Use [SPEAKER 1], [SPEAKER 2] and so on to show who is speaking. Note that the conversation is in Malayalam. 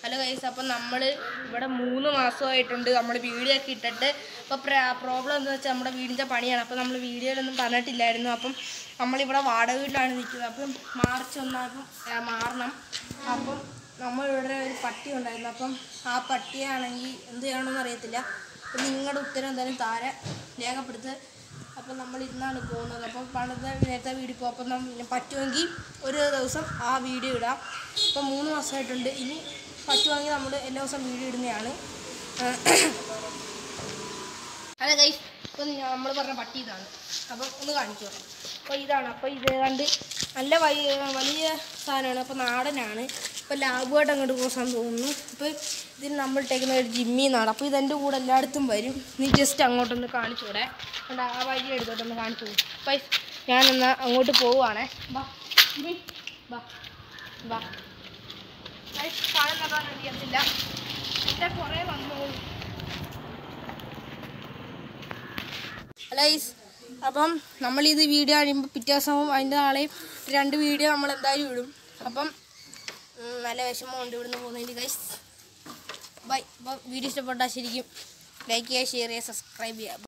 [SPEAKER 1] ഹലോ ഗൈസ് അപ്പം നമ്മൾ ഇവിടെ മൂന്ന് മാസമായിട്ടുണ്ട് നമ്മൾ വീഡിയോ ഒക്കെ ഇട്ടിട്ട് അപ്പോൾ പ്രോബ്ലം എന്താ വെച്ചാൽ നമ്മുടെ വീടിൻ്റെ പണിയാണ് അപ്പോൾ നമ്മൾ വീഡിയോയിലൊന്നും പറഞ്ഞിട്ടില്ലായിരുന്നു അപ്പം നമ്മളിവിടെ വാടക വീട്ടിലാണ് നിൽക്കുന്നത് അപ്പം മാർച്ച് ഒന്നായപ്പം ആ, മാറണം അപ്പം നമ്മളിവിടെ ഒരു പട്ടി ഉണ്ടായിരുന്നു അപ്പം ആ പട്ടിയാണെങ്കിൽ എന്ത് ചെയ്യണമെന്ന് അറിയത്തില്ല അപ്പം നിങ്ങളുടെ ഉത്തരം എന്തായാലും താരെ രേഖപ്പെടുത്ത് അപ്പം നമ്മൾ ഇന്നാണ് പോകുന്നത് അപ്പം പണ്ടത്തെ നേരത്തെ വീഡിയോ പോകും അപ്പം നമ്മ പറ്റുമെങ്കിൽ ഒരു ദിവസം ആ വീഡിയോ ഇടാം ഇപ്പം മൂന്ന് മാസമായിട്ടുണ്ട് ഇനി പറ്റുമെങ്കിൽ നമ്മൾ എല്ലാ ദിവസം വീഡിയോ ഇടുന്നതാണ് അതെ ഗൈസ് ഇപ്പം നമ്മൾ പറഞ്ഞ പട്ടി ഇതാണ് അപ്പം ഒന്ന് കാണിച്ചു തരാം അപ്പോൾ ഇതാണ് അപ്പോൾ ഇത് ഏതാണ്ട് നല്ല വലിയ വലിയ സാധനമാണ് അപ്പോൾ നാടനാണ് ഇപ്പോൾ ലാബുമായിട്ട് അങ്ങോട്ട് പോകാൻ തോന്നുന്നു അപ്പോൾ ഇതിന് നമ്മൾ ഇട്ടേക്കുന്ന ഒരു ജിമ്മി എന്നാണ് അപ്പോൾ ഇതെൻ്റെ കൂടെ എല്ലായിടത്തും വരും നീ ജസ്റ്റ് അങ്ങോട്ടൊന്ന് കാണിച്ചൂടെ കണ്ട ആ വഴി എടുത്തോട്ടൊന്ന് കാണിച്ചു അപ്പോൾ ഞാനെന്നാൽ അങ്ങോട്ട് പോവുകയാണേ ബാ ജിമ്മി ബാ ബാ ഗൈസ് കാണുന്നതാണ് അറിയത്തില്ല എൻ്റെ കുറേ വന്നോളൂ ഗൈസ് അപ്പം നമ്മളിത് വീഡിയോ കഴിയുമ്പോൾ പിറ്റേ ദിവസവും അതിൻ്റെ നാളെയും രണ്ട് വീഡിയോ നമ്മൾ എന്തായാലും ഇടും അപ്പം ഉം, നല്ല വിഷമമുണ്ട് ഇവിടുന്ന് പോകുന്നതിന് ഗൈസ് ബൈ അപ്പം വീഡിയോ ഇഷ്ടപ്പെട്ടാൽ ശരിക്കും ലൈക്ക് ചെയ്യുക ഷെയർ ചെയ്യുക സബ്സ്ക്രൈബ് ചെയ്യുക